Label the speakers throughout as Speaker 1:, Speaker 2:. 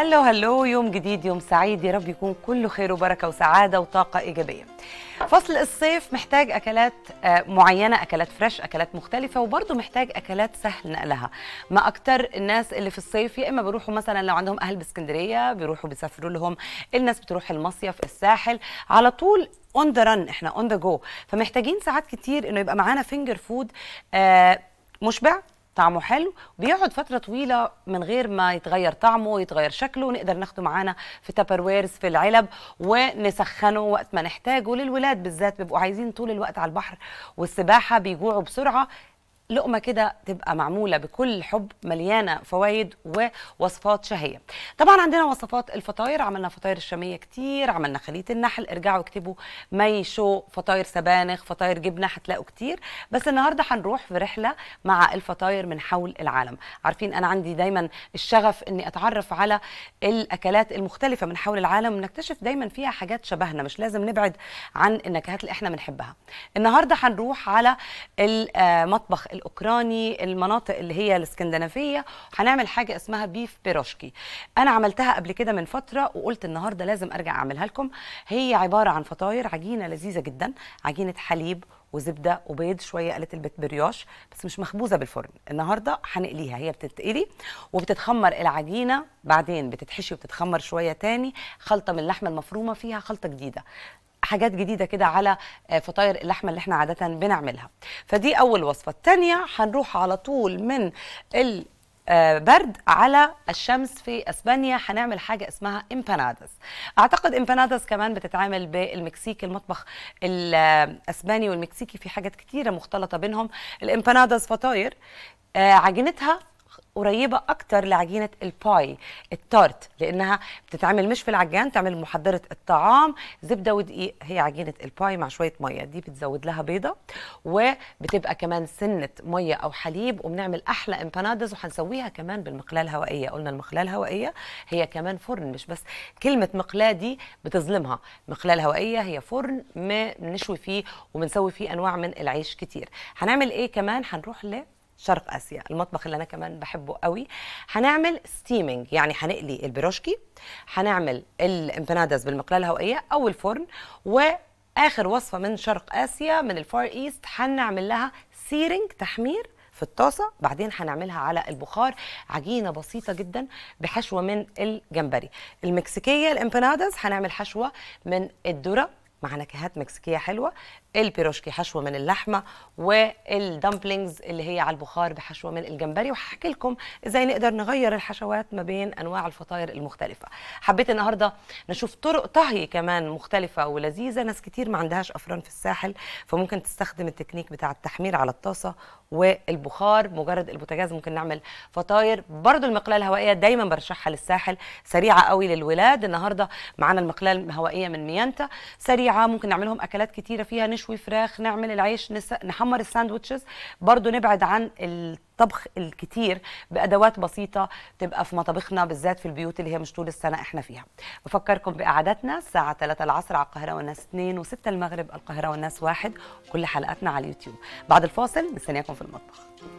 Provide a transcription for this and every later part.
Speaker 1: هلو هلو يوم جديد يوم سعيد يا رب يكون كله خير وبركة وسعادة وطاقة إيجابية فصل الصيف محتاج أكلات آه، معينة أكلات فريش أكلات مختلفة وبرضه محتاج أكلات سهل نقلها ما أكتر الناس اللي في الصيف يا إما بيروحوا مثلا لو عندهم أهل باسكندرية بيروحوا بيسافروا لهم الناس بتروح المصيف الساحل على طول اون ذا رن احنا اون ذا جو فمحتاجين ساعات كتير انه يبقى معانا فينجر فود آه مشبع طعمه حلو بيقعد فتره طويله من غير ما يتغير طعمه ويتغير شكله نقدر ناخده معانا في تابر ويرز في العلب ونسخنه وقت ما نحتاجه للولاد بالذات بيبقوا عايزين طول الوقت على البحر والسباحه بيجوعوا بسرعه لقمه كده تبقى معموله بكل حب مليانه فوائد ووصفات شهيه طبعا عندنا وصفات الفطاير عملنا فطاير الشاميه كتير عملنا خليه النحل ارجعوا اكتبوا مي شو فطاير سبانخ فطاير جبنه هتلاقوا كتير بس النهارده هنروح في رحله مع الفطاير من حول العالم عارفين انا عندي دايما الشغف اني اتعرف على الاكلات المختلفه من حول العالم ونكتشف دايما فيها حاجات شبهنا مش لازم نبعد عن النكهات اللي احنا بنحبها النهارده هنروح على المطبخ الاوكراني المناطق اللي هي الاسكندنافيه هنعمل حاجه اسمها بيف بيروشكي انا عملتها قبل كده من فتره وقلت النهارده لازم ارجع اعملها لكم هي عباره عن فطاير عجينه لذيذه جدا عجينه حليب وزبده وبيض شويه قالت البيت برياش بس مش مخبوزه بالفرن النهارده هنقليها هي بتتقلي وبتتخمر العجينه بعدين بتتحشي وبتتخمر شويه تاني خلطه من اللحمه المفرومه فيها خلطه جديده حاجات جديدة كده على آه، فطاير اللحمة اللي احنا عادة بنعملها فدي أول وصفة التانية هنروح على طول من ال آه، برد على الشمس في اسبانيا هنعمل حاجه اسمها امباناداس اعتقد امباناداس كمان بتتعمل بالمكسيك المطبخ الاسباني والمكسيكي في حاجات كتيره مختلطه بينهم الامباناداس فطاير آه، عجينتها قريبة أكتر لعجينة الباي التارت لأنها بتتعمل مش في العجان تعمل محضرة الطعام زبدة ودقيق هي عجينة الباي مع شوية مية دي بتزود لها بيضة وبتبقى كمان سنة مية أو حليب وبنعمل أحلى امبانادز وهنسويها كمان بالمقلاة الهوائية قلنا المقلاة الهوائية هي كمان فرن مش بس كلمة مقلاة دي بتظلمها المقلاة الهوائية هي فرن ما بنشوي فيه وبنسوي فيه أنواع من العيش كتير هنعمل إيه كمان هنروح ل شرق اسيا المطبخ اللي انا كمان بحبه قوي هنعمل ستيمينج يعني هنقلي البروشكي هنعمل الامباناداز بالمقلاة الهوائيه او الفرن واخر وصفه من شرق اسيا من الفار ايست هنعمل لها سيرنج تحمير في الطاسه بعدين هنعملها على البخار عجينه بسيطه جدا بحشوه من الجمبري المكسيكيه الامباناداز هنعمل حشوه من الذره مع نكهات مكسيكيه حلوه البيروشكي حشوه من اللحمه والدمبلينجز اللي هي على البخار بحشوه من الجمبري وهحكي لكم ازاي نقدر نغير الحشوات ما بين انواع الفطاير المختلفه حبيت النهارده نشوف طرق طهي كمان مختلفه ولذيذه ناس كتير ما عندهاش افران في الساحل فممكن تستخدم التكنيك بتاع التحمير على الطاسه والبخار مجرد البوتاجاز ممكن نعمل فطاير برضو المقلاة الهوائية دايما برشحها للساحل سريعة قوي للولاد النهاردة معانا المقلاة الهوائية من ميانتا سريعة ممكن نعملهم أكلات كتيرة فيها نشوي فراخ نعمل العيش نس... نحمر الساندوتشز برضو نبعد عن الطبخ الكتير بادوات بسيطه تبقى في مطابخنا بالذات في البيوت اللي هي مش طول السنه احنا فيها بفكركم بقعداتنا الساعه 3 العصر على القاهره والناس 2 و6 المغرب القاهره والناس 1 كل حلقاتنا على اليوتيوب بعد الفاصل مستنياكم في المطبخ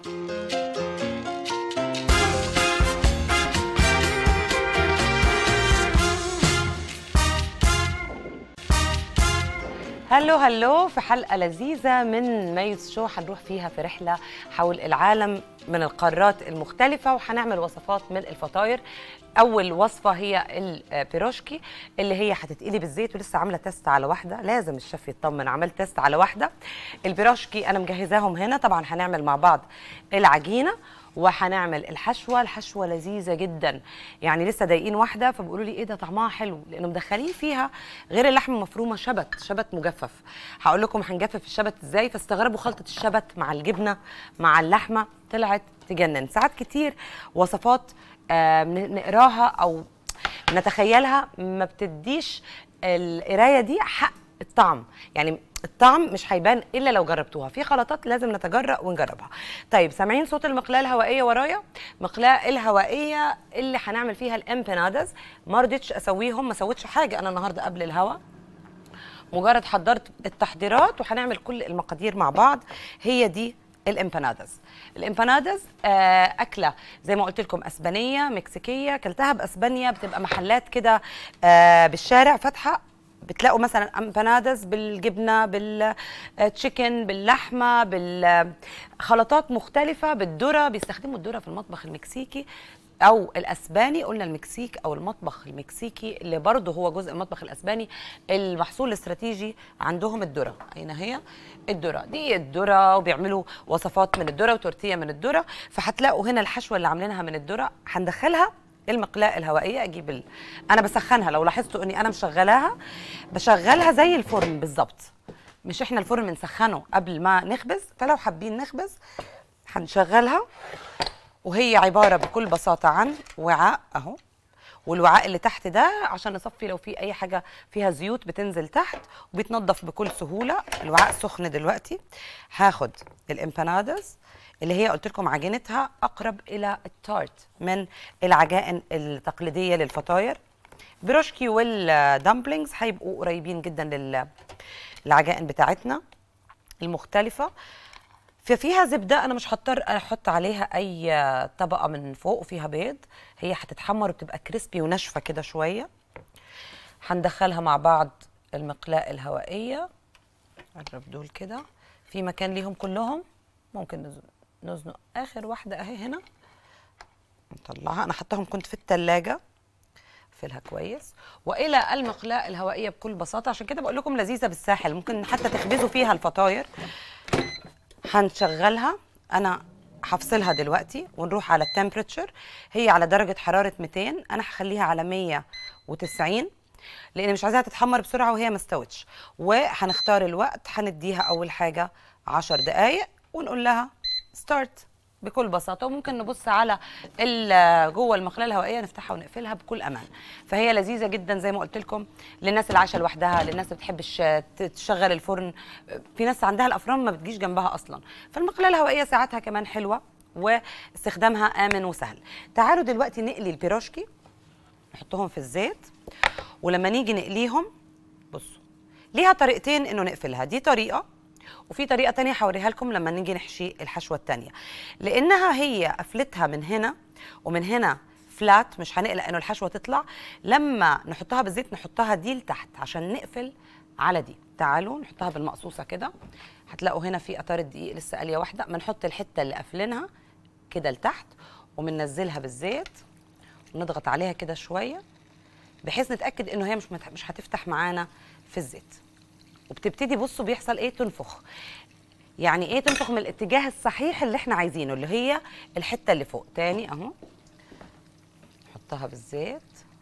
Speaker 1: هلو هلو في حلقة لذيذة من ميز شو هنروح فيها في رحلة حول العالم من القارات المختلفة وهنعمل وصفات من الفطاير أول وصفة هي البيروشكي اللي هي هتتقلي بالزيت ولسه عاملة تيست على واحدة لازم الشيف يطمن عملت تيست على واحدة البيروشكي أنا مجهزاهم هنا طبعا هنعمل مع بعض العجينة وهنعمل الحشوه الحشوه لذيذه جدا يعني لسه ضايقين واحده فبيقولوا لي ايه ده طعمها حلو لانه مدخلين فيها غير اللحمه المفرومه شبت شبت مجفف هقول لكم هنجفف الشبت ازاي فاستغربوا خلطه الشبت مع الجبنه مع اللحمه طلعت تجنن ساعات كتير وصفات آه نقراها او نتخيلها ما بتديش القرايه دي حق الطعم يعني الطعم مش هيبان الا لو جربتوها في خلطات لازم نتجرأ ونجربها طيب سامعين صوت المقلاة الهوائية ورايا مقلاة الهوائية اللي هنعمل فيها الامبانادز ما رضيتش اسويهم ما سويتش حاجة انا النهاردة قبل الهوا مجرد حضرت التحضيرات وهنعمل كل المقادير مع بعض هي دي الامباناداز الامباناداز آه، اكله زي ما قلت لكم اسبانيه مكسيكيه كلتها باسبانيا بتبقى محلات كده آه، بالشارع فاتحه بتلاقوا مثلا امباناداز بالجبنه بالتشيكن باللحمه بالخلطات مختلفه بالذره بيستخدموا الذره في المطبخ المكسيكي او الاسباني قلنا المكسيك او المطبخ المكسيكي اللي برضه هو جزء من المطبخ الاسباني المحصول الاستراتيجي عندهم الذره اين هي الذره دي الذره وبيعملوا وصفات من الذره وتورتيه من الذره فهتلاقوا هنا الحشوه اللي عاملينها من الذره هندخلها المقلاة الهوائية أجيب ال... أنا بسخنها لو لاحظتوا إني أنا مشغلاها بشغلها زي الفرن بالظبط مش إحنا الفرن بنسخنه قبل ما نخبز فلو حابين نخبز هنشغلها وهي عبارة بكل بساطة عن وعاء أهو والوعاء اللي تحت ده عشان نصفي لو في أي حاجة فيها زيوت بتنزل تحت وبيتنضف بكل سهولة الوعاء سخن دلوقتي هاخد الامبانادز اللي هي قلت لكم عجينتها أقرب إلى التارت من العجائن التقليدية للفطاير بروشكي والدمبلينجز هيبقوا قريبين جدا لل- للعجائن بتاعتنا المختلفة ففيها زبدة أنا مش هضطر أحط عليها أي طبقة من فوق وفيها بيض هي هتتحمر وبتبقى كريسبي وناشفة كده شوية هندخلها مع بعض المقلاة الهوائية قرب دول كده في مكان ليهم كلهم ممكن نز- نزنق آخر واحدة أهي هنا نطلعها أنا حطاهم كنت في التلاجة اقفلها كويس والى المقلاة الهوائيه بكل بساطه عشان كده بقول لكم لذيذه بالساحل ممكن حتى تخبزوا فيها الفطاير هنشغلها انا هفصلها دلوقتي ونروح على التمبريتشر هي على درجه حراره 200 انا هخليها على 190 لان مش عايزاها تتحمر بسرعه وهي ما استوتش وهنختار الوقت هنديها اول حاجه 10 دقائق ونقول لها ستارت بكل بساطه وممكن نبص على ال- جوه المقلاة الهوائيه نفتحها ونقفلها بكل امان فهي لذيذه جدا زي ما قلت لكم للناس اللي عايشه لوحدها للناس اللي بتحبش تشغل الفرن في ناس عندها الافران ما بتجيش جنبها اصلا فالمقلاة الهوائيه ساعتها كمان حلوه واستخدامها امن وسهل تعالوا دلوقتي نقلي البيروشكي نحطهم في الزيت ولما نيجي نقليهم بصوا ليها طريقتين انه نقفلها دي طريقه وفي طريقه تانية هوريها لكم لما نيجي نحشي الحشوه التانية لانها هي قفلتها من هنا ومن هنا فلات مش هنقلق انه الحشوه تطلع لما نحطها بالزيت نحطها دي لتحت عشان نقفل على دي تعالوا نحطها بالمقصوصه كده هتلاقوا هنا في قطار الدقيق لسه قاليه واحده بنحط الحته اللي قافلينها كده لتحت وبننزلها بالزيت ونضغط عليها كده شويه بحيث نتاكد انه هي مش مت- مش هتفتح معانا في الزيت وبتبتدي بصوا بيحصل ايه تنفخ يعني ايه تنفخ من الاتجاه الصحيح اللي احنا عايزينه اللي هي الحته اللي فوق تاني اهو نحطها بالزيت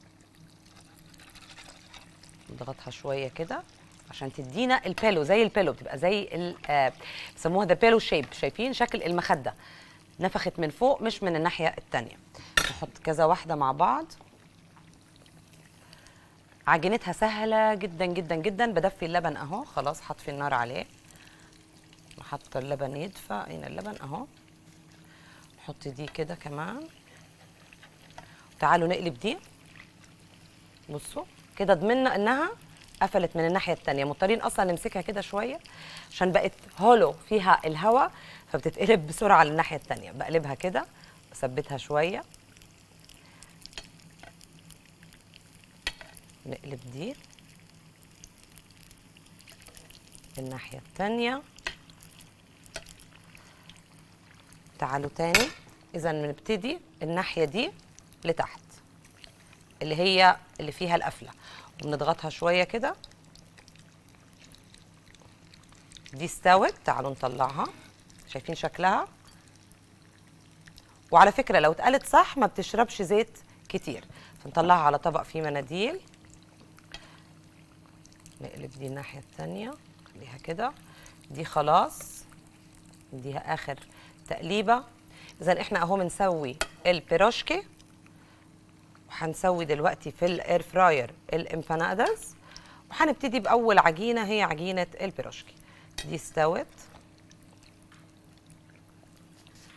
Speaker 1: نضغطها شويه كده عشان تدينا البيلو زي البيلو بتبقى زي ال- آه، بيسموها ذا بيلو شيب شايفين شكل المخده نفخت من فوق مش من الناحيه التانيه نحط كذا واحده مع بعض عجينتها سهله جدا جدا جدا بدفي اللبن اهو خلاص هطفي النار عليه حاطه اللبن يدفى اين اللبن اهو نحط دي كده كمان تعالوا نقلب دي بصوا كده ضمننا انها قفلت من الناحيه التانية مضطرين اصلا نمسكها كده شويه عشان بقت هولو فيها الهواء فبتتقلب بسرعه للناحيه التانية بقلبها كده بثبتها شويه نقلب دي الناحيه التانية تعالوا تاني اذا بنبتدي الناحيه دي لتحت اللي هي اللي فيها القفله وبنضغطها شويه كده دي استوت تعالوا نطلعها شايفين شكلها وعلى فكره لو اتقلت صح ما بتشربش زيت كتير فنطلعها على طبق فيه مناديل نقلب دي الناحيه الثانيه خليها كده دي خلاص نديها اخر تقليبه اذا احنا اهو بنسوي البيروشكي وهنسوي دلوقتي في الاير فراير الامبانادز وهنبتدي باول عجينه هي عجينه البيروشكي دي استوت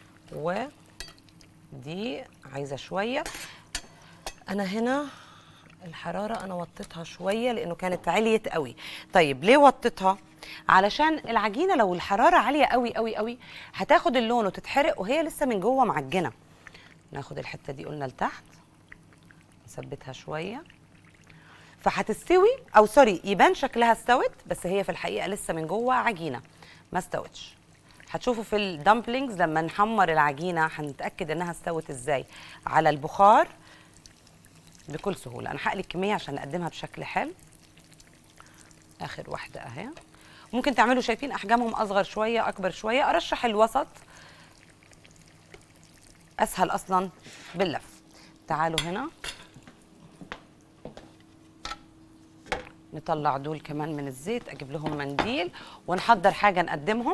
Speaker 1: ودي عايزه شويه انا هنا الحراره انا وطيتها شويه لانه كانت عليت قوي طيب ليه وطيتها علشان العجينه لو الحراره عاليه قوي قوي قوي هتاخد اللون وتتحرق وهي لسه من جوه معجنه ناخد الحته دي قلنا لتحت نثبتها شويه فهتستوي او سوري يبان شكلها استوت بس هي في الحقيقه لسه من جوه عجينه ما استوتش هتشوفوا في الدمبلينجز لما نحمر العجينه هنتاكد انها استوت ازاي على البخار بكل سهوله انا هقلي الكميه عشان نقدمها بشكل حلو اخر واحده اهي ممكن تعملوا شايفين احجامهم اصغر شويه اكبر شويه ارشح الوسط اسهل اصلا باللف تعالوا هنا نطلع دول كمان من الزيت اجيب لهم منديل ونحضر حاجه نقدمهم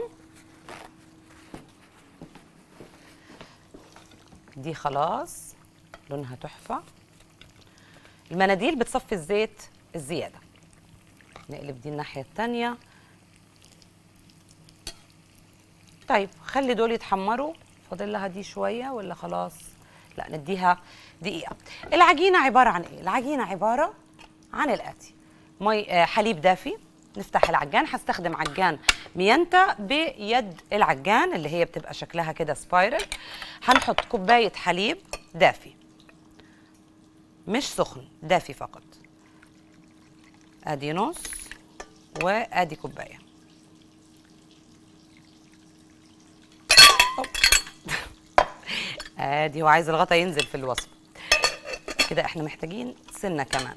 Speaker 1: دي خلاص لونها تحفه المناديل بتصفي الزيت الزياده نقلب دي الناحيه التانيه طيب خلي دول يتحمروا فاضل لها دي شويه ولا خلاص لا نديها دقيقه العجينه عباره عن ايه العجينه عباره عن الاتي مي آه، حليب دافي نفتح العجان هستخدم عجان ميانتا بيد العجان اللي هي بتبقى شكلها كده سبايرل هنحط كوبايه حليب دافي مش سخن دافي فقط ادي نص وادي كوبايه أوب. ادي هو عايز الغطا ينزل في الوصفه كده احنا محتاجين سنه كمان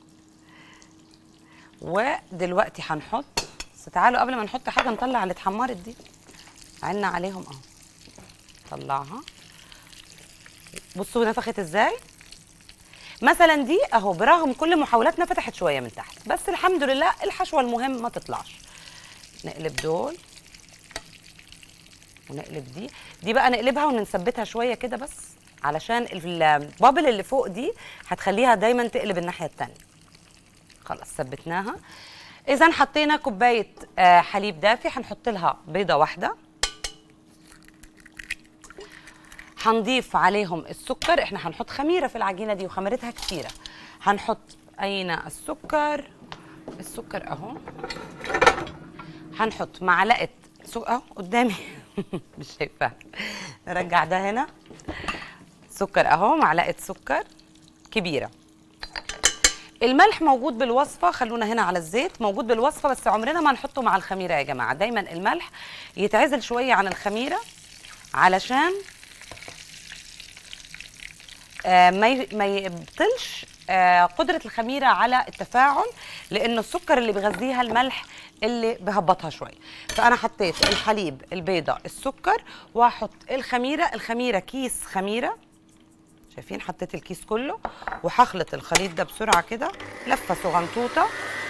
Speaker 1: ودلوقتي هنحط بس تعالوا قبل ما نحط حاجه نطلع اللي اتحمرت دي عنا عليهم اهو طلعها بصوا نفخت ازاي مثلا دي اهو برغم كل محاولاتنا فتحت شويه من تحت بس الحمد لله الحشوه المهم ما تطلعش نقلب دول ونقلب دي دي بقى نقلبها ونثبتها شويه كده بس علشان البابل اللي فوق دي هتخليها دايما تقلب الناحيه التانية خلاص ثبتناها اذا حطينا كوبايه آه، حليب دافي هنحط لها بيضه واحده هنضيف عليهم السكر احنا هنحط خميره في العجينه دي وخميرتها كتيره هنحط اين السكر السكر اهو هنحط معلقه سكر اهو قدامي مش شايفاها نرجع ده هنا سكر اهو معلقه سكر كبيره الملح موجود بالوصفه خلونا هنا على الزيت موجود بالوصفه بس عمرنا ما نحطه مع الخميره يا جماعه دايما الملح يتعزل شويه عن الخميره علشان آه، ما ي- ما يبطلش آه، قدره الخميره على التفاعل لان السكر اللي بيغذيها الملح اللي بيهبطها شويه فانا حطيت الحليب البيضه السكر وهحط الخميره الخميره كيس خميره شايفين حطيت الكيس كله وهخلط الخليط ده بسرعه كده لفه صغنطوطه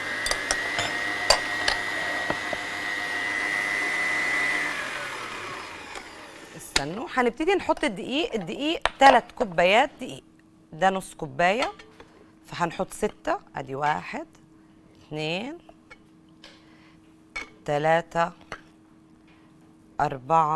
Speaker 1: استنوا هنبتدي نحط الدقيق الدقيق ثلاث كوبايات دقيق ده نص كوبايه فهنحط ستة ادي واحد اتنين تلاتة أربعة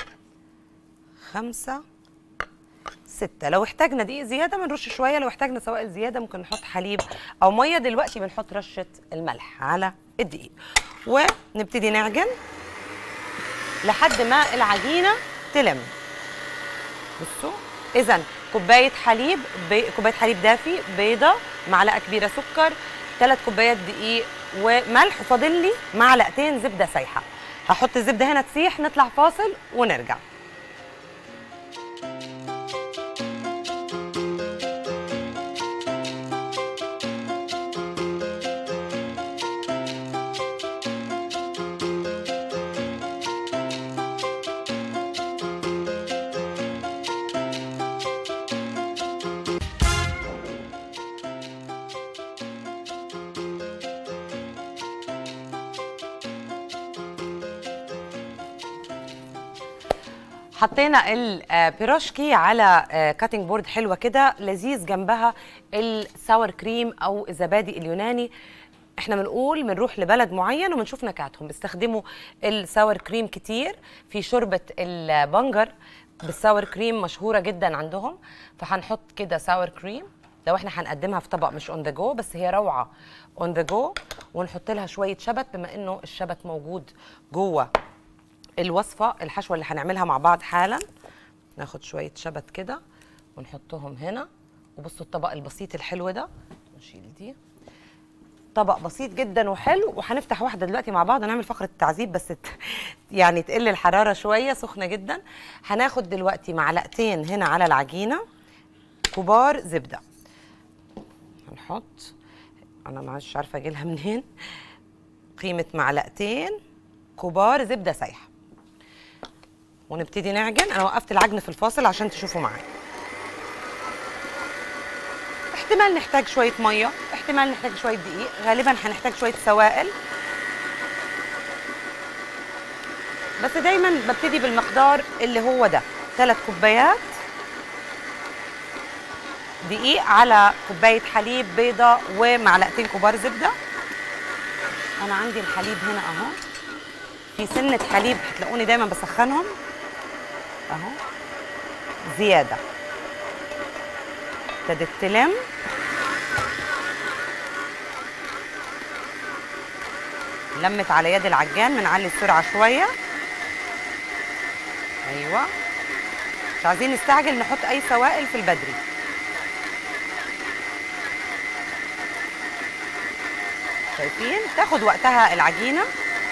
Speaker 1: خمسة ستة لو احتاجنا دقيق زيادة بنرش شوية لو احتاجنا سوائل زيادة ممكن نحط حليب أو مية دلوقتي بنحط رشة الملح على الدقيق ونبتدي نعجن لحد ما العجينة تلم بصوا إذا كوباية حليب بي... كوباية حليب دافي بيضة معلقة كبيرة سكر ثلاث كوبايات دقيق وملح وفاضل لي معلقتين زبدة سايحة هحط الزبدة هنا تسيح نطلع فاصل ونرجع حطينا البيروشكي على كاتنج بورد حلوه كده لذيذ جنبها الساور كريم او الزبادي اليوناني احنا بنقول بنروح لبلد معين وبنشوف نكهاتهم بيستخدموا الساور كريم كتير في شوربه البنجر بالساور كريم مشهوره جدا عندهم فهنحط كده ساور كريم لو احنا هنقدمها في طبق مش اون ذا جو بس هي روعه اون ذا جو ونحط لها شويه شبت بما انه الشبت موجود جوه الوصفه الحشوه اللي هنعملها مع بعض حالا ناخد شويه شبت كده ونحطهم هنا وبصوا الطبق البسيط الحلو ده نشيل دي طبق بسيط جدا وحلو وهنفتح واحده دلوقتي مع بعض ونعمل فقره تعذيب بس ت... يعني تقل الحراره شويه سخنه جدا هناخد دلوقتي معلقتين هنا على العجينه كبار زبده هنحط انا مش عارفه اجيلها منين قيمه معلقتين كبار زبده سايحه ونبتدي نعجن انا وقفت العجن في الفاصل عشان تشوفوا معايا احتمال نحتاج شويه ميه احتمال نحتاج شويه دقيق غالبا هنحتاج شويه سوائل بس دايما ببتدي بالمقدار اللي هو ده ثلاث كوبايات دقيق على كوبايه حليب بيضه ومعلقتين كبار زبده انا عندي الحليب هنا اهو في سنه حليب هتلاقوني دايما بسخنهم اهو زياده ابتدت تلم لمت على يد العجان بنعلي السرعه شويه ايوه مش عايزين نستعجل نحط اي سوائل في البدري شايفين تاخد وقتها العجينه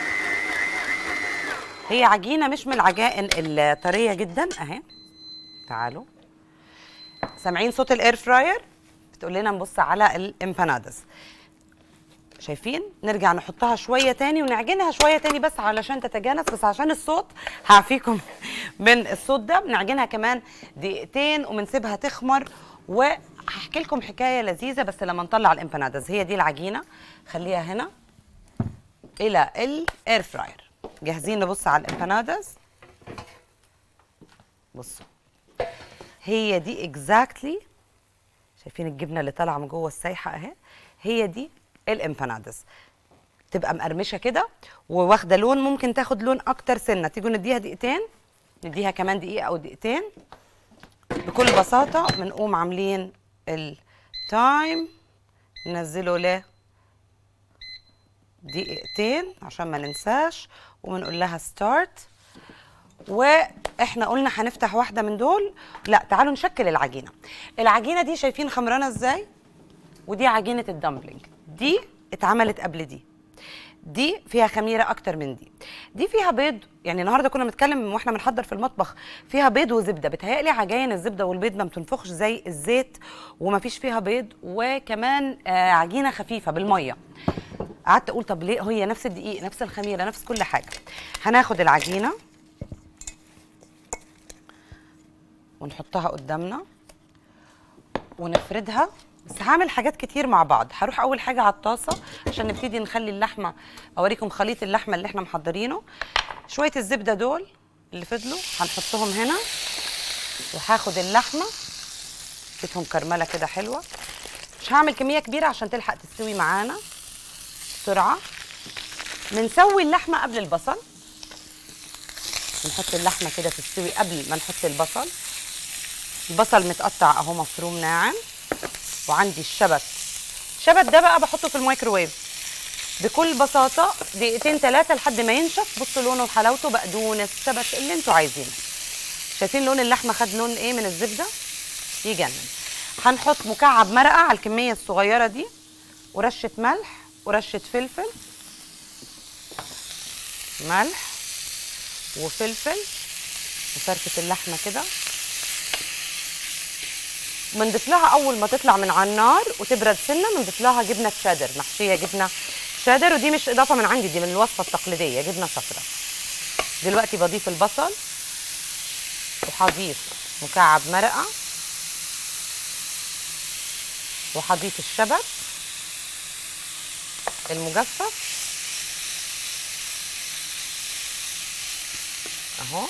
Speaker 1: هي عجينه مش من العجائن الطريه جدا اهي تعالوا سامعين صوت الاير فراير بتقول لنا نبص على الامبانادس شايفين نرجع نحطها شويه تاني ونعجنها شويه تاني بس علشان تتجانس بس عشان الصوت هعفيكم من الصوت ده بنعجنها كمان دقيقتين وبنسيبها تخمر وهحكي لكم حكايه لذيذه بس لما نطلع الامبانادز هي دي العجينه خليها هنا الى الاير فراير جاهزين نبص على الامبانادز بصوا هي دي اكزاكتلي شايفين الجبنه اللي طالعه من جوه السايحه اهي هي دي الامبانادس تبقى مقرمشه كده وواخده لون ممكن تاخد لون اكتر سنه تيجوا نديها دقيقتين نديها كمان دقيقه او دقيقتين بكل بساطه بنقوم عاملين التايم ننزله ل دقيقتين عشان ما ننساش وبنقول لها ستارت واحنا قلنا هنفتح واحده من دول لا تعالوا نشكل العجينه العجينه دي شايفين خمرانه ازاي ودي عجينه الدمبلينج دي اتعملت قبل دي دي فيها خميره اكتر من دي دي فيها بيض يعني النهارده كنا بنتكلم واحنا بنحضر في المطبخ فيها بيض وزبده بتهيألي عجاين الزبده والبيض ما بتنفخش زي الزيت وما فيش فيها بيض وكمان آه عجينه خفيفه بالميه قعدت اقول طب ليه هي نفس الدقيق نفس الخميره نفس كل حاجه هناخد العجينه ونحطها قدامنا ونفردها بس هعمل حاجات كتير مع بعض هروح اول حاجه على الطاسه عشان نبتدي نخلي اللحمه اوريكم خليط اللحمه اللي احنا محضرينه شويه الزبده دول اللي فضلوا هنحطهم هنا وهاخد اللحمه اديتهم كرمله كده حلوه مش هعمل كميه كبيره عشان تلحق تستوي معانا بسرعه بنسوي اللحمه قبل البصل نحط اللحمه كده تستوي قبل ما نحط البصل البصل متقطع اهو مفروم ناعم وعندي الشبت الشبت ده بقى بحطه في الميكروويف بكل بساطه دقيقتين ثلاثه لحد ما ينشف بصوا لونه وحلاوته بقدونس شبت اللي انتوا عايزينه شايفين لون اللحمه خد لون ايه من الزبده يجنن هنحط مكعب مرقه على الكميه الصغيره دي ورشه ملح ورشه فلفل ملح وفلفل وفركه اللحمه كده بنضيف لها اول ما تطلع من على النار وتبرد سنه بنضيف لها جبنه شادر محشيه جبنه شادر ودي مش اضافه من عندي دي من الوصفه التقليديه جبنه صفراء دلوقتي بضيف البصل وهضيف مكعب مرقه وهضيف الشبت المجفف اهو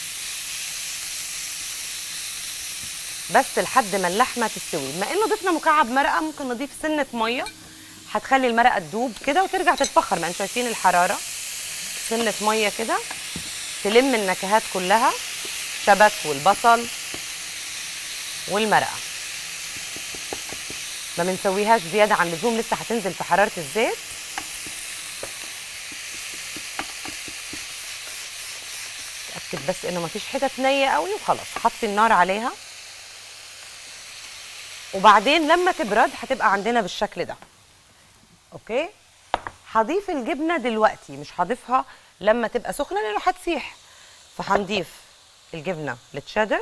Speaker 1: بس لحد ما اللحمه تستوي بما انه ضفنا مكعب مرقه ممكن نضيف سنه ميه هتخلي المرقه تدوب كده وترجع تتفخر ما انتوا شايفين الحراره سنه ميه كده تلم النكهات كلها شبت والبصل والمرقه ما بنسويهاش زياده عن اللزوم لسه هتنزل في حراره الزيت اتاكد بس انه مفيش حتت نيه قوي وخلاص حطي النار عليها وبعدين لما تبرد هتبقى عندنا بالشكل ده اوكي هضيف الجبنه دلوقتي مش هضيفها لما تبقى سخنه لانه هتسيح فهنضيف الجبنه التشيدر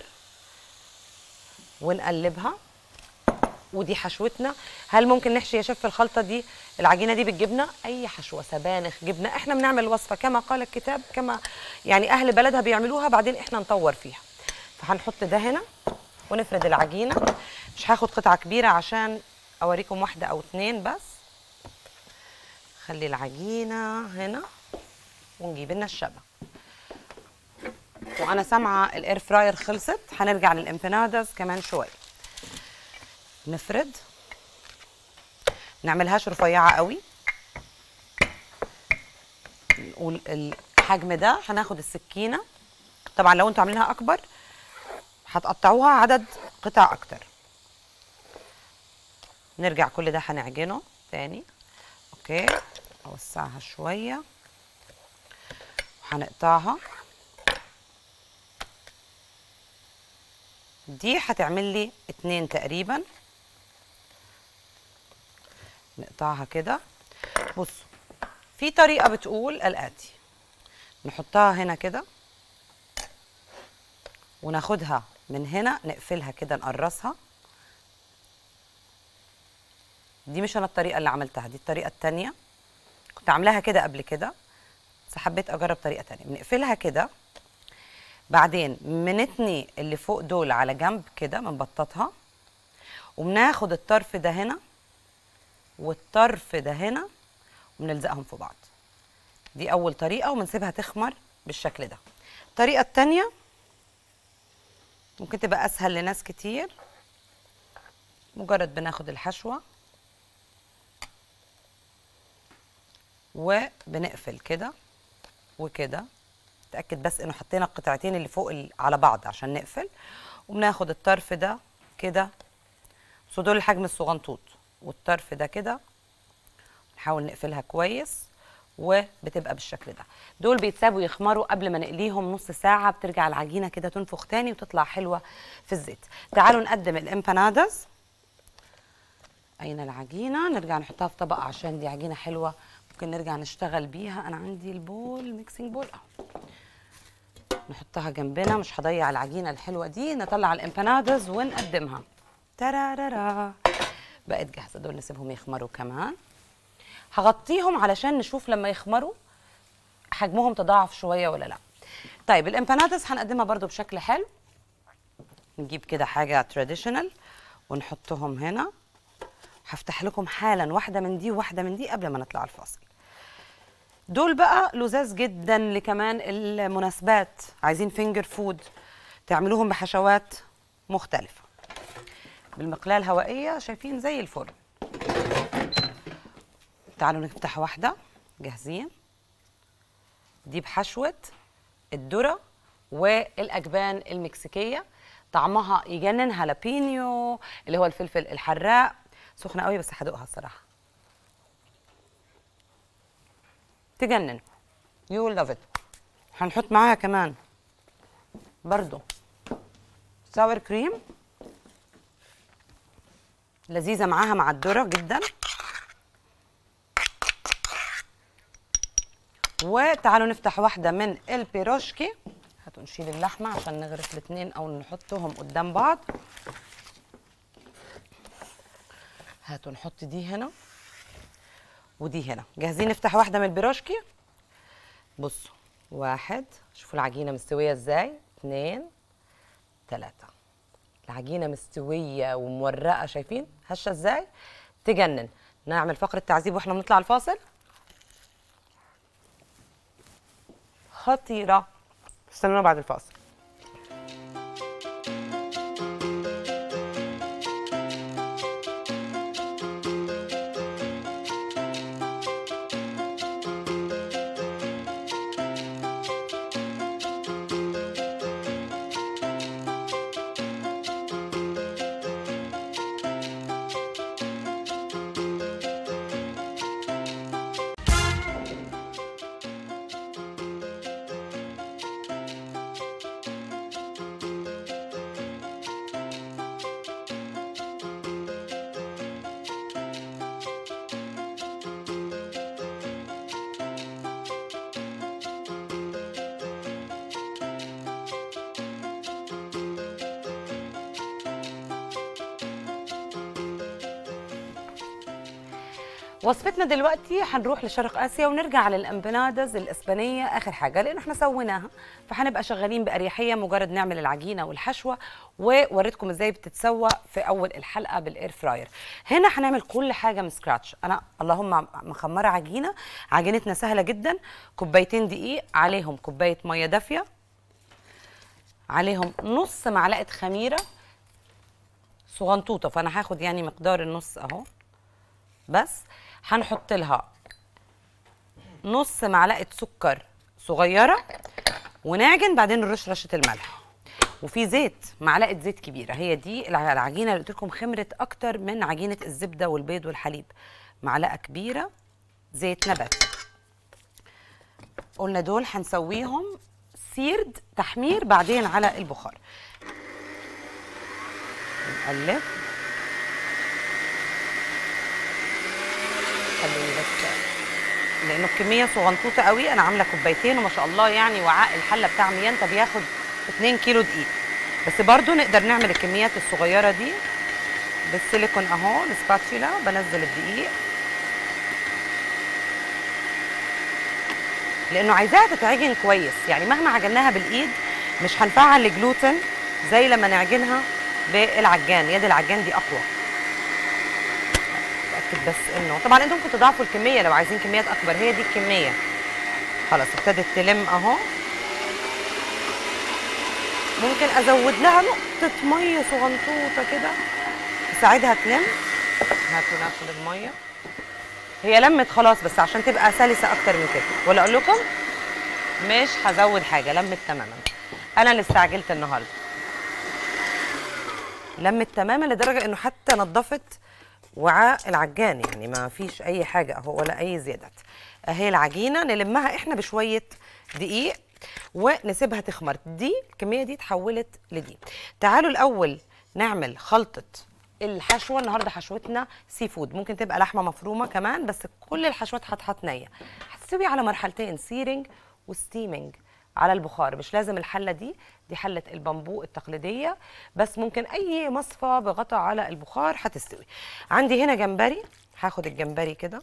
Speaker 1: ونقلبها ودي حشوتنا هل ممكن نحشي يا شيف الخلطه دي العجينه دي بالجبنه اي حشوه سبانخ جبنه احنا بنعمل الوصفه كما قال الكتاب كما يعني اهل بلدها بيعملوها بعدين احنا نطور فيها فهنحط ده هنا ونفرد العجينه مش هاخد قطعه كبيره عشان اوريكم واحده او اتنين بس خلي العجينه هنا ونجيب لنا الشبك وانا سامعه الاير فراير خلصت هنرجع للامبنادز كمان شويه نفرد نعملهاش رفيعه قوي نقول الحجم ده هناخد السكينه طبعا لو انتوا عاملينها اكبر هتقطعوها عدد قطع اكتر نرجع كل ده هنعجنه تاني اوكي اوسعها شويه وهنقطعها دي هتعمل لي اتنين تقريبا نقطعها كده بصوا في طريقه بتقول الاتي نحطها هنا كده وناخدها من هنا نقفلها كده نقرصها دي مش انا الطريقه اللي عملتها دي الطريقه التانية كنت عاملاها كده قبل كده بس حبيت اجرب طريقه تانية بنقفلها كده بعدين بنتني اللي فوق دول على جنب كده بنبططها وبناخد الطرف ده هنا والطرف ده هنا وبنلزقهم في بعض دي اول طريقه وبنسيبها تخمر بالشكل ده الطريقه التانية ممكن تبقى اسهل لناس كتير مجرد بناخد الحشوه وبنقفل كده وكده نتاكد بس انه حطينا القطعتين اللي فوق ال- على بعض عشان نقفل وبناخد الطرف ده كده بس دول الحجم الصغنطوط والطرف ده كده نحاول نقفلها كويس وبتبقى بالشكل ده دول بيتسابوا يخمروا قبل ما نقليهم نص ساعة بترجع العجينة كده تنفخ تاني وتطلع حلوة في الزيت تعالوا نقدم الامبانادز أين العجينة نرجع نحطها في طبق عشان دي عجينة حلوة ممكن نرجع نشتغل بيها أنا عندي البول ميكسينج بول أهو نحطها جنبنا مش هضيع العجينة الحلوة دي نطلع الامبانادز ونقدمها ترارارا بقت جاهزة دول نسيبهم يخمروا كمان هغطيهم علشان نشوف لما يخمروا حجمهم تضاعف شويه ولا لا طيب الامبانادس هنقدمها برضو بشكل حلو نجيب كده حاجه تراديشنال ونحطهم هنا هفتح لكم حالا واحده من دي وواحده من دي قبل ما نطلع الفاصل دول بقى لذاذ جدا لكمان المناسبات عايزين فينجر فود تعملوهم بحشوات مختلفه بالمقلاة الهوائية شايفين زي الفرن تعالوا نفتح واحدة جاهزين دي بحشوة الذرة والأجبان المكسيكية طعمها يجنن هالابينيو اللي هو الفلفل الحراق سخنة قوي بس هدوقها الصراحة تجنن يو لاف ات هنحط معاها كمان برضو ساور كريم لذيذة معاها مع الذرة جدا وتعالوا نفتح واحدة من البيروشكي هاتوا نشيل اللحمة عشان نغرف الاتنين أو نحطهم قدام بعض هاتوا نحط دي هنا ودي هنا جاهزين نفتح واحدة من البيروشكي بصوا واحد شوفوا العجينة مستوية ازاي اتنين تلاتة العجينة مستوية ومورقة شايفين هشة ازاي تجنن نعمل فقرة تعذيب واحنا بنطلع الفاصل خطيرة استنونا بعد الفاصل وصفتنا دلوقتي هنروح لشرق اسيا ونرجع للامبنادز الاسبانيه اخر حاجه لان احنا سويناها فهنبقى شغالين باريحيه مجرد نعمل العجينه والحشوه ووريتكم ازاي بتتسوى في اول الحلقه بالاير فراير هنا هنعمل كل حاجه من سكراتش انا اللهم مخمره عجينه عجينتنا سهله جدا كوبايتين دقيق عليهم كوبايه ميه دافيه عليهم نص معلقه خميره صغنطوطه فانا هاخد يعني مقدار النص اهو بس هنحط لها نص معلقه سكر صغيره ونعجن بعدين نرش رشه الملح وفي زيت معلقه زيت كبيره هي دي العجينه اللي قلت لكم خمرت اكتر من عجينه الزبده والبيض والحليب معلقه كبيره زيت نباتي قلنا دول هنسويهم سيرد تحمير بعدين على البخار نقلب خلوني بس لانه الكميه صغنطوطه قوي انا عامله كوبايتين وما شاء الله يعني وعاء الحله بتاع ميانتا بياخد 2 كيلو دقيق بس برضو نقدر نعمل الكميات الصغيره دي بالسيليكون اهو السباتشيلا بنزل الدقيق لانه عايزاها تتعجن كويس يعني مهما عجناها بالايد مش هنفعل الجلوتين زي لما نعجنها بالعجان يد العجان دي اقوى اتاكد بس انه طبعا انتم ممكن تضاعفوا الكميه لو عايزين كميات اكبر هي دي الكميه خلاص ابتدت تلم اهو ممكن ازود لها نقطه ميه صغنطوطه كده تساعدها تلم هاتوا ناخد الميه هي لمت خلاص بس عشان تبقى سلسه اكتر من كده ولا اقول لكم مش هزود حاجه لمت تماما انا اللي استعجلت النهارده لمت تماما لدرجه انه حتى نظفت وعاء العجان يعني ما فيش اي حاجه اهو ولا اي زيادات اهي العجينه نلمها احنا بشويه دقيق ونسيبها تخمر دي الكميه دي اتحولت لدي تعالوا الاول نعمل خلطه الحشوه النهارده حشوتنا سي فود ممكن تبقى لحمه مفرومه كمان بس كل الحشوات هتحط نيه هتستوي على مرحلتين سيرنج وستيمنج على البخار مش لازم الحله دي دي حله البامبو التقليديه بس ممكن اي مصفى بغطا على البخار هتستوي عندي هنا جمبري هاخد الجمبري كده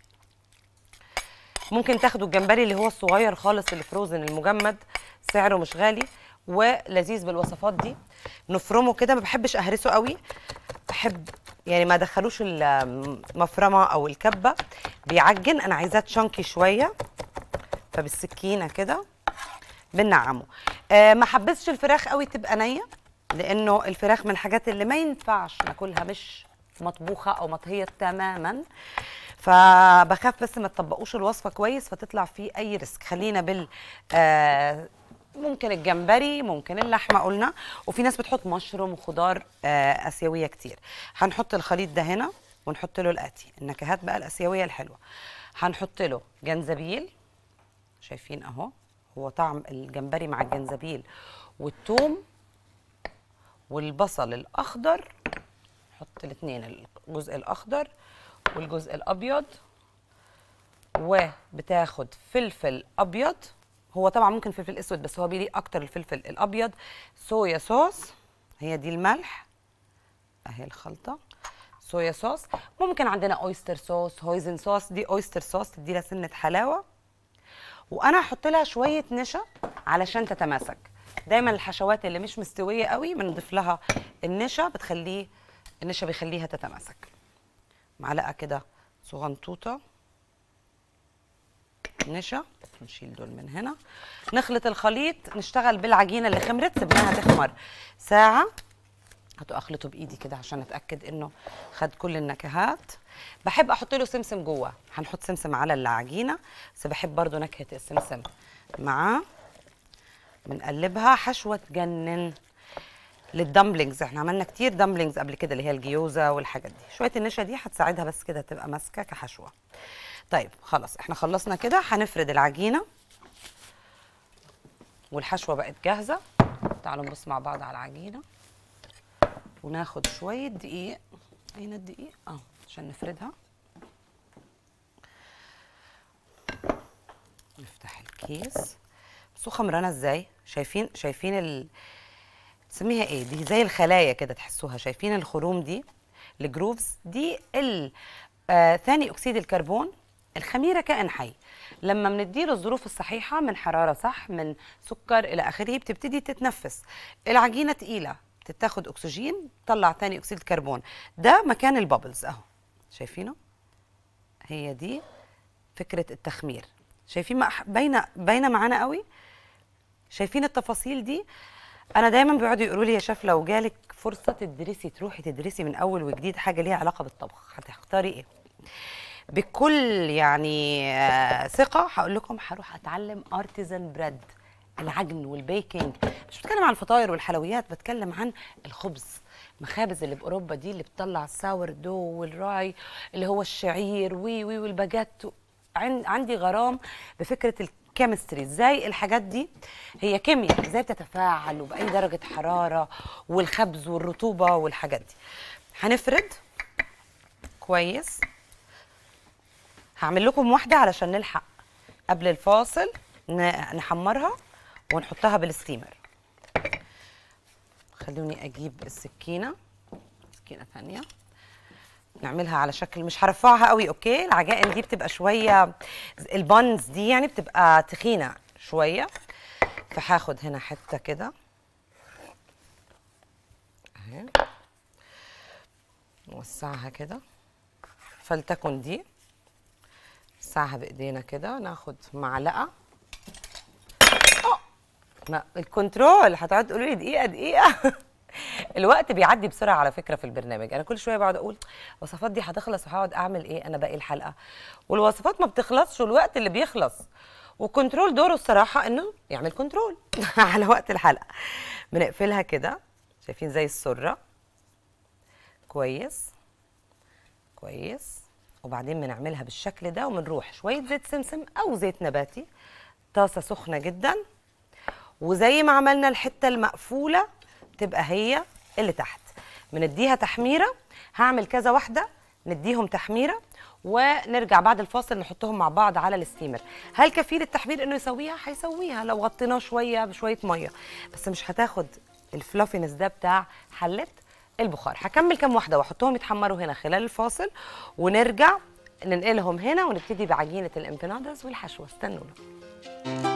Speaker 1: ممكن تاخدوا الجمبري اللي هو الصغير خالص الفروزن المجمد سعره مش غالي ولذيذ بالوصفات دي نفرمه كده ما بحبش اهرسه قوي بحب يعني ما ادخلوش المفرمه او الكبه بيعجن انا عايزاه تشانكي شويه فبالسكينه كده بنعمه آه ما حبسش الفراخ قوي تبقى نيه لانه الفراخ من الحاجات اللي ما ينفعش ناكلها مش مطبوخه او مطهيه تماما فبخاف بس ما تطبقوش الوصفه كويس فتطلع فيه اي ريسك خلينا بال آه ممكن الجمبري ممكن اللحمه قلنا وفي ناس بتحط مشروم وخضار آه اسيويه كتير هنحط الخليط ده هنا ونحط له الاتي النكهات بقى الاسيويه الحلوه هنحط له جنزبيل شايفين اهو هو طعم الجمبري مع الجنزبيل والثوم والبصل الاخضر نحط الاثنين الجزء الاخضر والجزء الابيض وبتاخد فلفل ابيض هو طبعا ممكن فلفل اسود بس هو بيليق اكتر الفلفل الابيض صويا صوص هي دي الملح اهي الخلطه صويا صوص ممكن عندنا اويستر صوص هويزن صوص دي اويستر صوص تدي لها سنه حلاوه وانا هحط لها شويه نشا علشان تتماسك دايما الحشوات اللي مش مستويه قوي بنضيف لها النشا بتخليه النشا بيخليها تتماسك معلقه كده صغنطوطه نشا نشيل دول من هنا نخلط الخليط نشتغل بالعجينه اللي خمرت سيبناها تخمر ساعه هاتوا اخلطه بايدي كده عشان اتاكد انه خد كل النكهات بحب احط له سمسم جوه هنحط سمسم على العجينه بس بحب برضو نكهه السمسم معاه بنقلبها حشوه تجنن للدمبلينجز احنا عملنا كتير دمبلينجز قبل كده اللي هي الجيوزه والحاجات دي شويه النشا دي هتساعدها بس كده تبقى ماسكه كحشوه طيب خلاص احنا خلصنا كده هنفرد العجينه والحشوه بقت جاهزه تعالوا نبص مع بعض على العجينه وناخد شويه دقيق اين الدقيق اه عشان نفردها نفتح الكيس بصوا خمرانه ازاي شايفين شايفين ال تسميها ايه دي زي الخلايا كده تحسوها شايفين الخروم دي الجروفز دي ال آه ثاني اكسيد الكربون الخميره كائن حي لما بنديله الظروف الصحيحه من حراره صح من سكر الى اخره بتبتدي تتنفس العجينه تقيله بتتاخد اكسجين تطلع ثاني اكسيد الكربون ده مكان البابلز اهو شايفينه هي دي فكره التخمير شايفين ما- باينه باينه معانا قوي شايفين التفاصيل دي انا دايما بيقعدوا يقولوا لي يا شيف لو جالك فرصه تدرسي تروحي تدرسي من اول وجديد حاجه ليها علاقه بالطبخ هتختاري ايه بكل يعني آه، ثقه هقول لكم هروح اتعلم ارتيزان بريد العجن والبيكنج مش بتكلم عن الفطاير والحلويات بتكلم عن الخبز مخابز اللي باوروبا دي اللي بتطلع الساور دو والراي اللي هو الشعير وي وي والباجيت عن- عندي غرام بفكره الكيمستري ازاي الحاجات دي هي كيمياء ازاي بتتفاعل وباي درجه حراره والخبز والرطوبه والحاجات دي هنفرد كويس هعمل لكم واحده علشان نلحق قبل الفاصل ن- نحمرها ونحطها بالستيمر خلوني اجيب السكينه سكينه ثانيه نعملها على شكل مش هرفعها قوي اوكي العجائن دي بتبقى شويه البانز دي يعني بتبقى تخينه شويه فهاخد هنا حته كده اهي نوسعها كده فلتكن دي نوسعها بايدينا كده ناخد معلقه آه، ما الكنترول هتقعدوا تقولوا لي دقيقه دقيقه الوقت بيعدي بسرعه على فكره في البرنامج انا كل شويه بقعد اقول الوصفات دي هتخلص وهقعد اعمل ايه انا باقي الحلقه والوصفات ما بتخلصش والوقت اللي بيخلص وكنترول دوره الصراحه انه يعمل كنترول على وقت الحلقه بنقفلها كده شايفين زي السره كويس كويس وبعدين بنعملها بالشكل ده وبنروح شويه زيت سمسم او زيت نباتي طاسه سخنه جدا وزي ما عملنا الحته المقفوله تبقى هي اللي تحت بنديها تحميره هعمل كذا واحده نديهم تحميره ونرجع بعد الفاصل نحطهم مع بعض على الستيمر هل كفيل التحمير انه يسويها هيسويها لو غطيناه شويه بشويه ميه بس مش هتاخد الفلافينس ده بتاع حله البخار هكمل كام واحده واحطهم يتحمروا هنا خلال الفاصل ونرجع ننقلهم هنا ونبتدي بعجينه الامبنادرز والحشوه استنونا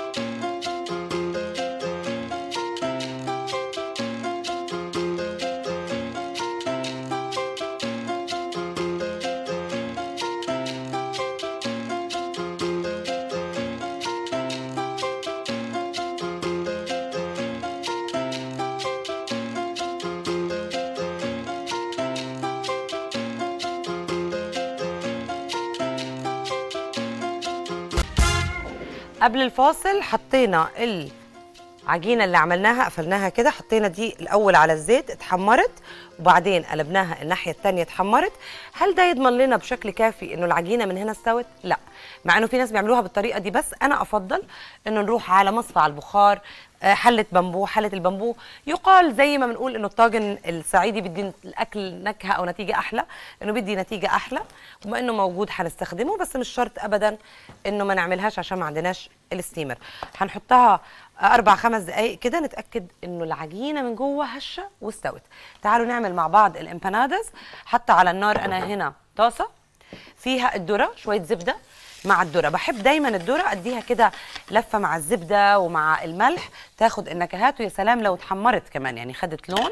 Speaker 1: قبل الفاصل حطينا العجينه اللي عملناها قفلناها كده حطينا دي الاول على الزيت اتحمرت وبعدين قلبناها الناحيه الثانيه اتحمرت هل ده يضمن لنا بشكل كافي انه العجينه من هنا استوت لا مع انه في ناس بيعملوها بالطريقه دي بس انا افضل انه نروح على مصفى على البخار آه، حله بامبو حله البامبو يقال زي ما بنقول انه الطاجن الصعيدي بيدي الاكل نكهه او نتيجه احلى انه بيدي نتيجه احلى وبما انه موجود هنستخدمه بس مش شرط ابدا انه ما نعملهاش عشان ما عندناش الستيمر هنحطها اربع خمس دقائق كده نتاكد انه العجينه من جوه هشه واستوت تعالوا نعمل مع بعض الامبانادز حتى على النار انا هنا طاسه فيها الذره شويه زبده مع الذره بحب دايما الذره اديها كده لفه مع الزبده ومع الملح تاخد النكهات ويا سلام لو اتحمرت كمان يعني خدت لون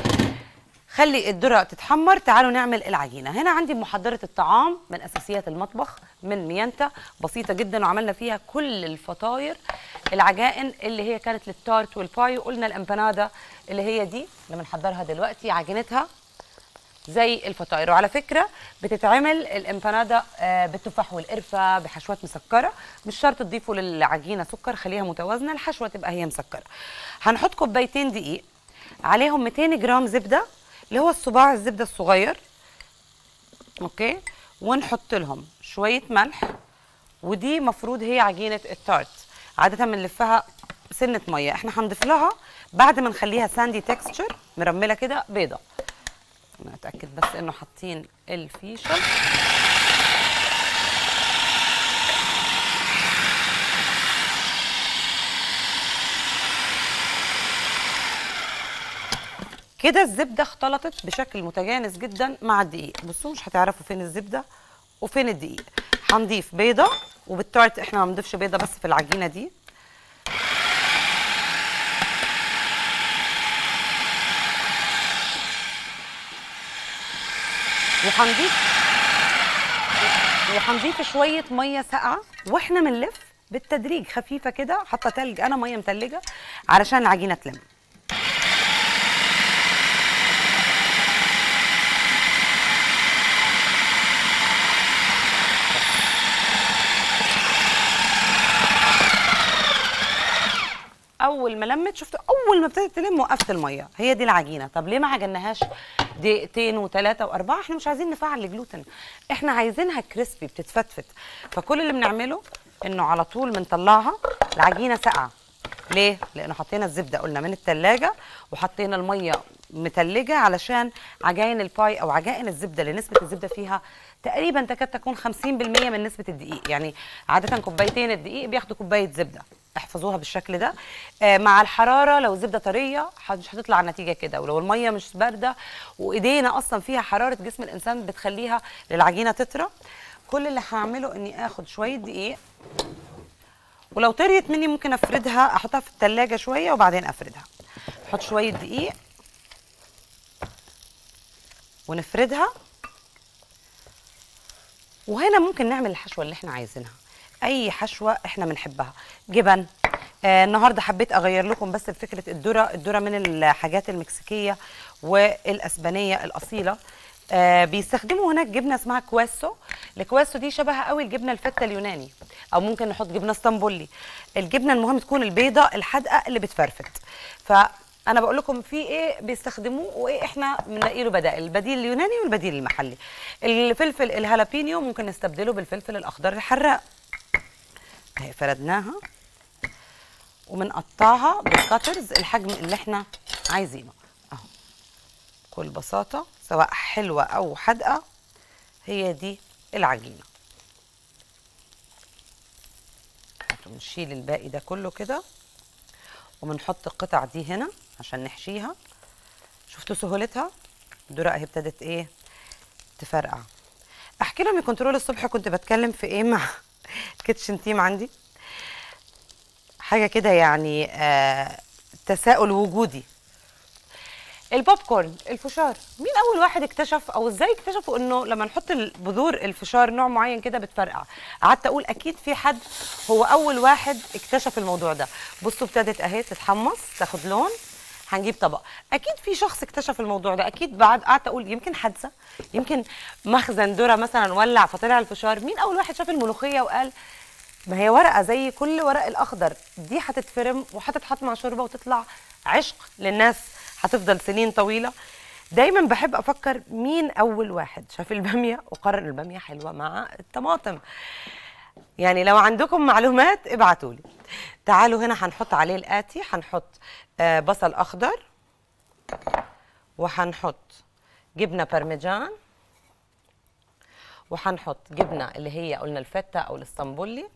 Speaker 1: خلي الذره تتحمر تعالوا نعمل العجينه هنا عندي محضره الطعام من اساسيات المطبخ من ميانتا بسيطه جدا وعملنا فيها كل الفطاير العجائن اللي هي كانت للتارت والباي وقلنا الامبانادا اللي هي دي اللي بنحضرها دلوقتي عجينتها زي الفطاير وعلى فكره بتتعمل الامبانادا آه، بالتفاح والقرفه بحشوات مسكره مش شرط تضيفوا للعجينه سكر خليها متوازنه الحشوه تبقى هي مسكره هنحط كوبايتين دقيق عليهم 200 جرام زبده اللي هو الصباع الزبده الصغير اوكي ونحط لهم شويه ملح ودي مفروض هي عجينه التارت عاده بنلفها سنه ميه احنا هنضيف لها بعد ما نخليها ساندي تكستشر مرمله كده بيضه انا اتاكد بس انه حاطين الفيشه كده الزبده اختلطت بشكل متجانس جدا مع الدقيق بصوا مش هتعرفوا فين الزبده وفين الدقيق هنضيف بيضه وبالتارت احنا ما بنضيفش بيضه بس في العجينه دي وهنضيف وهنضيف شويه ميه ساقعه واحنا بنلف بالتدريج خفيفه كده حاطه تلج انا ميه متلجه علشان العجينه تلم اول ما لمت شفتوا اول ما ابتدت تلم وقفت الميه هي دي العجينه طب ليه ما عجناهاش دقيقتين وثلاثه واربعه احنا مش عايزين نفعل الجلوتين احنا عايزينها كريسبي بتتفتفت فكل اللي بنعمله انه على طول بنطلعها العجينه ساقعه ليه لانه حطينا الزبده قلنا من التلاجة وحطينا الميه متلجه علشان عجائن الباي او عجائن الزبده اللي نسبه الزبده فيها تقريبا تكاد تكون 50% من نسبه الدقيق يعني عاده كوبايتين الدقيق بياخدوا كوبايه زبده احفظوها بالشكل ده آه مع الحراره لو الزبده طريه مش هتطلع النتيجه كده ولو الميه مش بارده وايدينا اصلا فيها حراره جسم الانسان بتخليها للعجينه تطرى كل اللي هعمله اني اخد شويه دقيق ولو طريت مني ممكن افردها احطها في التلاجة شويه وبعدين افردها نحط شويه دقيق ونفردها وهنا ممكن نعمل الحشوه اللي احنا عايزينها اي حشوه احنا بنحبها جبن آه النهارده حبيت اغير لكم بس فكره الذره الذره من الحاجات المكسيكيه والاسبانيه الاصيله آه بيستخدموا هناك جبنه اسمها كواسو الكواسو دي شبه قوي الجبنه الفته اليوناني او ممكن نحط جبنه اسطنبولي الجبنه المهم تكون البيضه الحادقه اللي بتفرفت فانا بقول لكم في ايه بيستخدموه وايه احنا بنلاقي له بدائل البديل اليوناني والبديل المحلي الفلفل الهالابينيو ممكن نستبدله بالفلفل الاخضر الحراق اهي فردناها وبنقطعها بالكاترز الحجم اللي احنا عايزينه اهو بكل بساطه سواء حلوه او حادقه هي دي العجينه نشيل الباقي ده كله كده وبنحط القطع دي هنا عشان نحشيها شفتوا سهولتها الذره اهي ابتدت ايه تفرقع احكي لهم يا كنترول الصبح كنت بتكلم في ايه مع الكيتشن تيم عندي حاجه كده يعني آه تساؤل وجودي البوب كورن الفشار مين اول واحد اكتشف او ازاي اكتشفوا انه لما نحط البذور الفشار نوع معين كده بتفرقع قعدت اقول اكيد في حد هو اول واحد اكتشف الموضوع ده بصوا ابتدت اهي تتحمص تاخد لون هنجيب طبق اكيد في شخص اكتشف الموضوع ده اكيد بعد قعدت اقول يمكن حادثه يمكن مخزن ذره مثلا ولع فطلع الفشار مين اول واحد شاف الملوخيه وقال ما هي ورقه زي كل ورق الاخضر دي هتتفرم وهتتحط مع شوربه وتطلع عشق للناس هتفضل سنين طويله دايما بحب افكر مين اول واحد شاف الباميه وقرر الباميه حلوه مع الطماطم يعني لو عندكم معلومات ابعتوا لي تعالوا هنا هنحط عليه الاتي هنحط آه بصل اخضر وهنحط جبنه بارميجان وهنحط جبنه اللي هي قلنا الفته او الاسطنبولي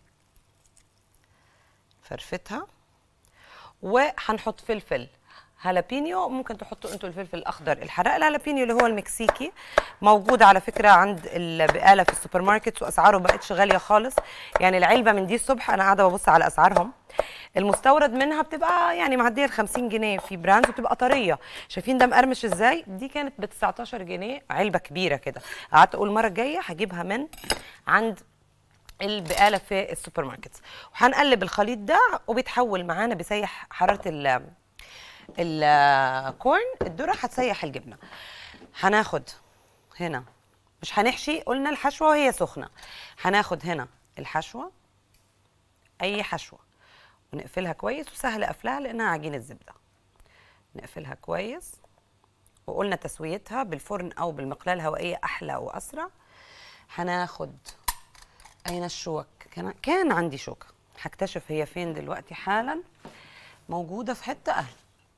Speaker 1: فرفتها وهنحط فلفل هالابينيو ممكن تحطوا انتوا الفلفل الاخضر الحراق الهالابينيو اللي هو المكسيكي موجود على فكره عند البقاله في السوبر ماركت واسعاره بقتش غاليه خالص يعني العلبه من دي الصبح انا قاعده ببص على اسعارهم المستورد منها بتبقى يعني معديه ال 50 جنيه في براندز وبتبقى طريه شايفين ده مقرمش ازاي دي كانت ب 19 جنيه علبه كبيره كده قعدت اقول المره الجايه هجيبها من عند البقاله في السوبر ماركت وهنقلب الخليط ده وبيتحول معانا بيسيح حراره ال الكورن الذره هتسيح الجبنه هناخد هنا مش هنحشي قلنا الحشوه وهي سخنه هناخد هنا الحشوه اي حشوه ونقفلها كويس وسهل قفلها لانها عجينه زبده نقفلها كويس وقلنا تسويتها بالفرن او بالمقلاة الهوائيه احلى واسرع هناخد اين الشوك كان كان عندي شوكه هكتشف هي فين دلوقتي حالا موجوده في حته اهل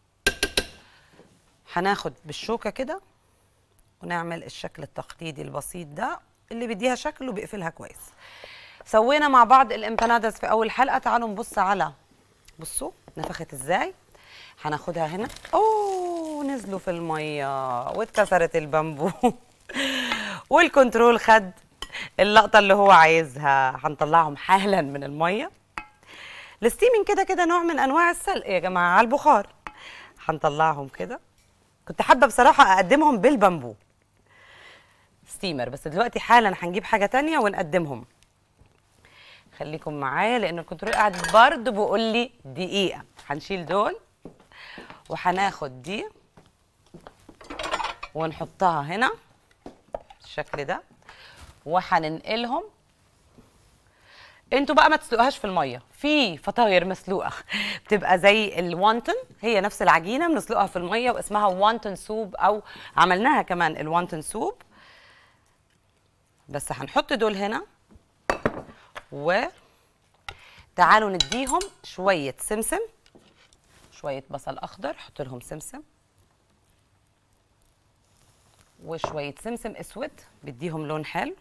Speaker 1: هناخد بالشوكه كده ونعمل الشكل التقليدي البسيط ده اللي بيديها شكل وبيقفلها كويس سوينا مع بعض الامباناداز في اول حلقه تعالوا نبص على بصوا نفخت ازاي هناخدها هنا اوه ونزلوا في الميه واتكسرت البامبو والكنترول خد اللقطه اللي هو عايزها هنطلعهم حالا من الميه الستيمنج كده كده نوع من انواع السلق يا جماعه على البخار هنطلعهم كده كنت حابه بصراحه اقدمهم بالبامبو ستيمر بس دلوقتي حالا هنجيب حاجه تانية ونقدمهم خليكم معايا لان الكنترول قاعد برضه بيقول لي دقيقه هنشيل دول وهناخد دي ونحطها هنا بالشكل ده وهننقلهم انتوا بقى ما تسلقوهاش في الميه في فطاير مسلوقه بتبقى زي الوانتن هي نفس العجينه بنسلقها في الميه واسمها وانتن سوب او عملناها كمان الوانتن سوب بس هنحط دول هنا و تعالوا نديهم شويه سمسم شويه بصل اخضر حط لهم سمسم وشويه سمسم اسود بديهم لون حلو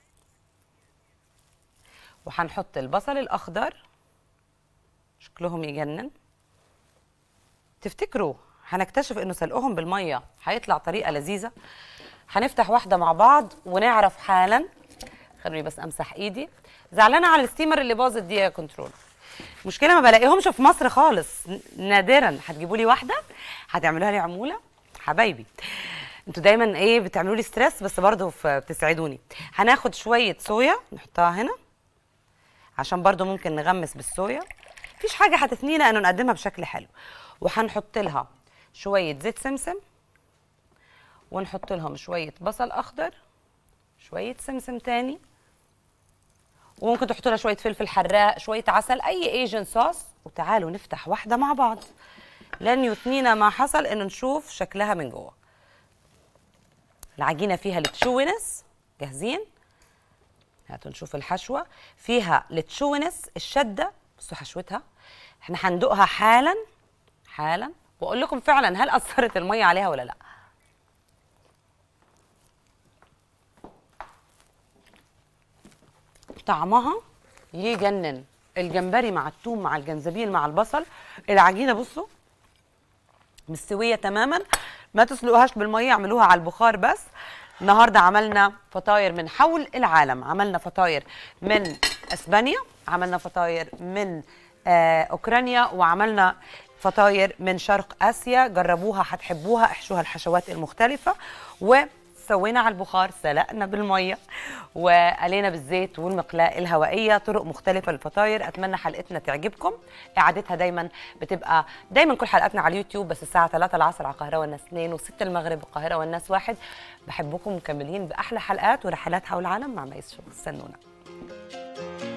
Speaker 1: وهنحط البصل الاخضر شكلهم يجنن تفتكروا هنكتشف انه سلقهم بالميه هيطلع طريقه لذيذه هنفتح واحده مع بعض ونعرف حالا خلوني بس امسح ايدي زعلانه على الستيمر اللي باظت دي يا كنترول المشكله ما بلاقيهمش في مصر خالص ن- نادرا هتجيبوا لي واحده هتعملوها لي عموله حبايبي انتوا دايما ايه بتعملوا لي ستريس بس برضه ف- بتسعدوني هناخد شويه صويا نحطها هنا عشان برضو ممكن نغمس بالصويا مفيش حاجه هتثنينا انه نقدمها بشكل حلو وهنحط لها شويه زيت سمسم ونحط لهم شويه بصل اخضر شويه سمسم تاني وممكن تحطوا لها شويه فلفل حراق شويه عسل اي ايجن صوص وتعالوا نفتح واحده مع بعض لن يثنينا ما حصل انه نشوف شكلها من جوه العجينه فيها التشوينس جاهزين هاتوا نشوف الحشوه فيها التشوينس الشده بصوا حشوتها احنا هندوقها حالا حالا واقول لكم فعلا هل اثرت الميه عليها ولا لا طعمها يجنن الجمبري مع الثوم مع الجنزبيل مع البصل العجينه بصوا مستويه تماما ما تسلقوهاش بالميه اعملوها على البخار بس النهارده عملنا فطاير من حول العالم عملنا فطاير من اسبانيا عملنا فطاير من آه اوكرانيا وعملنا فطاير من شرق اسيا جربوها هتحبوها احشوها الحشوات المختلفه وسوينا على البخار سلقنا بالميه وقلينا بالزيت والمقلاة الهوائية طرق مختلفة للفطاير أتمنى حلقتنا تعجبكم إعادتها دايما بتبقى دايما كل حلقاتنا على اليوتيوب بس الساعة 3 العصر على القاهرة والناس 2 و6 المغرب القاهرة والناس واحد بحبكم مكملين بأحلى حلقات ورحلات حول العالم مع ميس شو استنونا